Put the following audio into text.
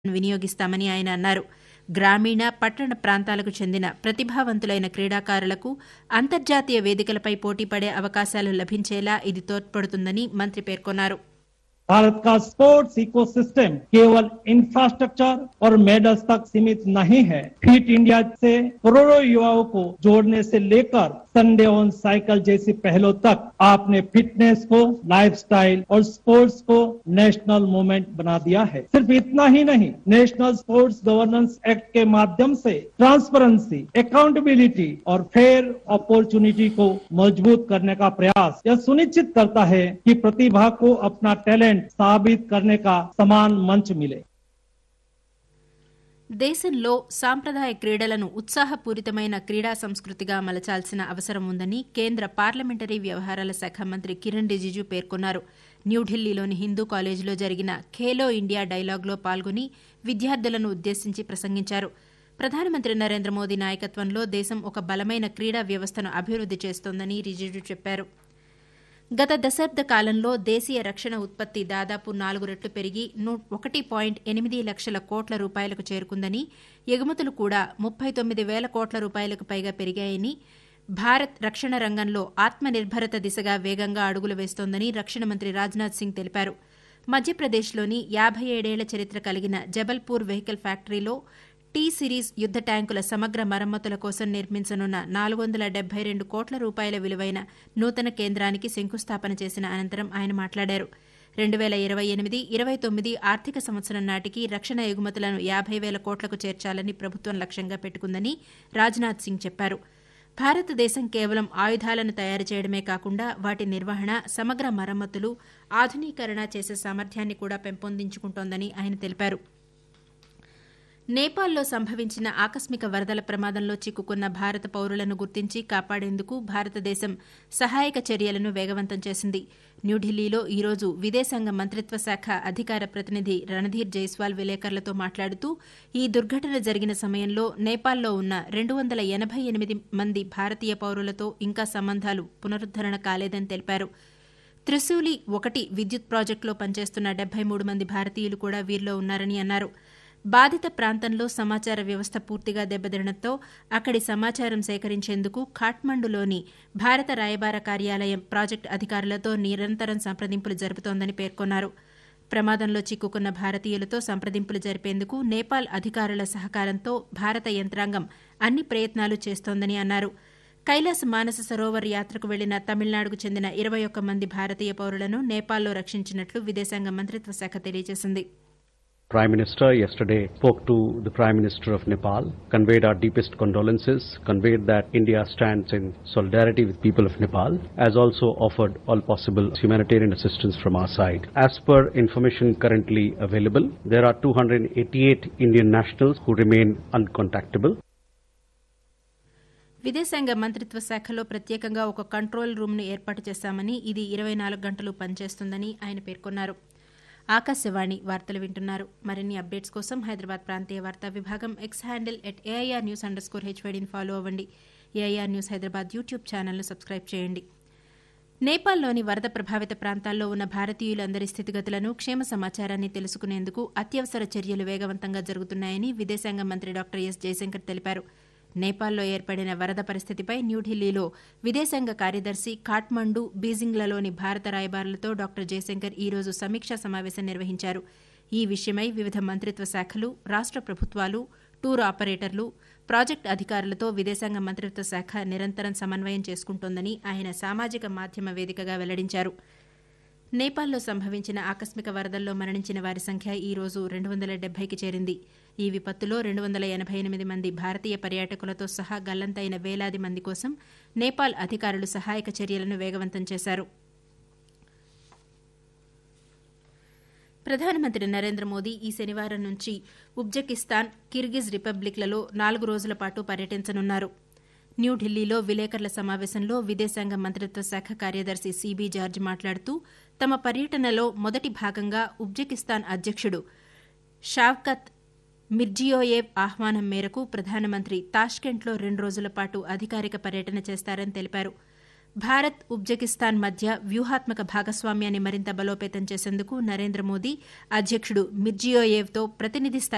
వినియోగిస్తామని ఆయన అన్నారు గ్రామీణ పట్టణ ప్రాంతాలకు చెందిన ప్రతిభావంతులైన క్రీడాకారులకు అంతర్జాతీయ వేదికలపై పోటీపడే అవకాశాలు లభించేలా ఇది తోడ్పడుతుందని మంత్రి పేర్కొన్నారు भारत का स्पोर्ट्स इकोसिस्टम केवल इंफ्रास्ट्रक्चर और मेडल्स तक सीमित नहीं है फिट इंडिया से करोड़ों युवाओं को जोड़ने से लेकर संडे ऑन साइकिल जैसी पहलों तक आपने फिटनेस को लाइफस्टाइल और स्पोर्ट्स को नेशनल मूवमेंट बना दिया है सिर्फ इतना ही नहीं नेशनल स्पोर्ट्स गवर्नेंस एक्ट के माध्यम से ट्रांसपेरेंसी अकाउंटेबिलिटी और फेयर अपॉर्चुनिटी को मजबूत करने का प्रयास यह सुनिश्चित करता है कि प्रतिभा को अपना टैलेंट साबित करने का समान मंच मिले దేశంలో సాంప్రదాయ క్రీడలను ఉత్సాహపూరితమైన క్రీడా సంస్కృతిగా మలచాల్సిన అవసరం ఉందని కేంద్ర పార్లమెంటరీ వ్యవహారాల శాఖ మంత్రి కిరణ్ రిజిజు పేర్కొన్నారు న్యూఢిల్లీలోని హిందూ కాలేజీలో జరిగిన ఖేలో ఇండియా డైలాగ్లో పాల్గొని విద్యార్థులను ఉద్దేశించి ప్రసంగించారు ప్రధానమంత్రి నరేంద్ర మోదీ నాయకత్వంలో దేశం ఒక బలమైన క్రీడా వ్యవస్థను అభివృద్ది చేస్తోందని రిజిజు చెప్పారు గత దశాబ్ద కాలంలో దేశీయ రక్షణ ఉత్పత్తి దాదాపు నాలుగు రెట్లు పెరిగి ఒకటి పాయింట్ ఎనిమిది లక్షల కోట్ల రూపాయలకు చేరుకుందని ఎగుమతులు కూడా ముప్పై తొమ్మిది వేల కోట్ల రూపాయలకు పైగా పెరిగాయని భారత్ రక్షణ రంగంలో ఆత్మనిర్భరత దిశగా వేగంగా అడుగులు వేస్తోందని రక్షణ మంత్రి రాజ్నాథ్ సింగ్ తెలిపారు మధ్యప్రదేశ్లోని యాబై ఏడేళ్ల చరిత్ర కలిగిన జబల్పూర్ వెహికల్ ఫ్యాక్టరీలో టీ సిరీస్ యుద్ద ట్యాంకుల సమగ్ర మరమ్మతుల కోసం నిర్మించనున్న నాలుగు వందల డెబ్బై రెండు కోట్ల రూపాయల విలువైన నూతన కేంద్రానికి శంకుస్థాపన చేసిన అనంతరం ఆయన మాట్లాడారు రెండు వేల ఇరవై ఎనిమిది ఇరవై తొమ్మిది ఆర్థిక సంవత్సరం నాటికి రక్షణ ఎగుమతులను యాబై వేల కోట్లకు చేర్చాలని ప్రభుత్వం లక్ష్యంగా పెట్టుకుందని రాజ్నాథ్ సింగ్ చెప్పారు భారతదేశం కేవలం ఆయుధాలను తయారు చేయడమే కాకుండా వాటి నిర్వహణ సమగ్ర మరమ్మతులు ఆధునీకరణ చేసే సామర్థ్యాన్ని కూడా పెంపొందించుకుంటోందని ఆయన తెలిపారు నేపాల్లో సంభవించిన ఆకస్మిక వరదల ప్రమాదంలో చిక్కుకున్న భారత పౌరులను గుర్తించి కాపాడేందుకు భారతదేశం సహాయక చర్యలను వేగవంతం చేసింది న్యూఢిల్లీలో ఈరోజు విదేశాంగ మంత్రిత్వ శాఖ అధికార ప్రతినిధి రణధీర్ జైస్వాల్ విలేకరులతో మాట్లాడుతూ ఈ దుర్ఘటన జరిగిన సమయంలో నేపాల్లో ఉన్న రెండు వందల ఎనబై ఎనిమిది మంది భారతీయ పౌరులతో ఇంకా సంబంధాలు పునరుద్దరణ కాలేదని తెలిపారు త్రిశూలి ఒకటి విద్యుత్ ప్రాజెక్టులో పనిచేస్తున్న డెబ్బై మూడు మంది భారతీయులు కూడా వీరిలో ఉన్నారని అన్నారు బాధిత ప్రాంతంలో సమాచార వ్యవస్థ పూర్తిగా దెబ్బతినడంతో అక్కడి సమాచారం సేకరించేందుకు ఖాట్మండులోని భారత రాయబార కార్యాలయం ప్రాజెక్టు అధికారులతో నిరంతరం సంప్రదింపులు జరుపుతోందని పేర్కొన్నారు ప్రమాదంలో చిక్కుకున్న భారతీయులతో సంప్రదింపులు జరిపేందుకు నేపాల్ అధికారుల సహకారంతో భారత యంత్రాంగం అన్ని ప్రయత్నాలు చేస్తోందని అన్నారు కైలాస మానస సరోవర్ యాత్రకు వెళ్లిన తమిళనాడుకు చెందిన ఇరవై ఒక్క మంది భారతీయ పౌరులను నేపాల్లో రక్షించినట్లు విదేశాంగ మంత్రిత్వ శాఖ తెలియజేసింది Prime Minister yesterday spoke to the Prime Minister of Nepal, conveyed our deepest condolences, conveyed that India stands in solidarity with people of Nepal, as also offered all possible humanitarian assistance from our side. As per information currently available, there are 288 Indian nationals who remain uncontactable. విదేశాంగ మంత్రిత్వ శాఖలో ప్రత్యేకంగా ఒక control రూమ్ను ఏర్పాటు చేశామని ఇది ఇరవై నాలుగు గంటలు పనిచేస్తుందని ఆయన పేర్కొన్నారు ఆకాశవాణి వార్తలు వింటున్నారు మరిన్ని అప్డేట్స్ కోసం హైదరాబాద్ ప్రాంతీయ వార్తా విభాగం X handle at AIR news underscore హెచ్వైడీని ఫాలో అవ్వండి ఏఐఆర్ న్యూస్ హైదరాబాద్ యూట్యూబ్ ఛానల్ను సబ్స్క్రైబ్ చేయండి నేపాల్లోని వరద ప్రభావిత ప్రాంతాల్లో ఉన్న భారతీయులందరి స్థితిగతులను క్షేమ సమాచారాన్ని తెలుసుకునేందుకు అత్యవసర చర్యలు వేగవంతంగా జరుగుతున్నాయని విదేశాంగ మంత్రి డాక్టర్ ఎస్ జయశంకర్ తెలిపారు నేపాల్లో ఏర్పడిన వరద పరిస్థితిపై న్యూఢిల్లీలో విదేశాంగ కార్యదర్శి కాఠ్మండు బీజింగ్లలోని భారత రాయబారులతో డాక్టర్ జయశంకర్ ఈ రోజు సమీక్షా సమావేశం నిర్వహించారు ఈ విషయమై వివిధ మంత్రిత్వ శాఖలు రాష్ట ప్రభుత్వాలు టూర్ ఆపరేటర్లు ప్రాజెక్టు అధికారులతో విదేశాంగ మంత్రిత్వ శాఖ నిరంతరం సమన్వయం చేసుకుంటోందని ఆయన సామాజిక మాధ్యమ వేదికగా వెల్లడించారు నేపాల్లో సంభవించిన ఆకస్మిక వరదల్లో మరణించిన వారి సంఖ్య ఈ రోజు రెండు వందల డెబ్బైకి చేరింది ఈ విపత్తులో రెండు వందల ఎనబై ఎనిమిది మంది భారతీయ పర్యాటకులతో సహా గల్లంతైన వేలాది మంది కోసం నేపాల్ అధికారులు సహాయక చర్యలను వేగవంతం చేశారు ప్రధానమంత్రి నరేంద్ర మోదీ ఈ శనివారం నుంచి ఉజ్బెకిస్తాన్ కిర్గిజ్ రిపబ్లిక్లలో నాలుగు రోజుల పాటు పర్యటించనున్నారు న్యూఢిల్లీలో విలేకరుల సమావేశంలో విదేశాంగ మంత్రిత్వ శాఖ కార్యదర్శి సిబి జార్జ్ మాట్లాడుతూ తమ పర్యటనలో మొదటి భాగంగా ఉజ్బెకిస్తాన్ అధ్యక్షుడు షావ్కత్ మిర్జియోయేవ్ ఆహ్వానం మేరకు ప్రధానమంత్రి తాష్కెంట్లో రెండు రోజుల పాటు అధికారిక పర్యటన చేస్తారని తెలిపారు భారత్ ఉజ్బెకిస్తాన్ మధ్య వ్యూహాత్మక భాగస్వామ్యాన్ని మరింత బలోపేతం చేసేందుకు నరేంద్ర మోదీ అధ్యక్షుడు మిర్జియోయేవ్తో ప్రతినిధి స్థాయి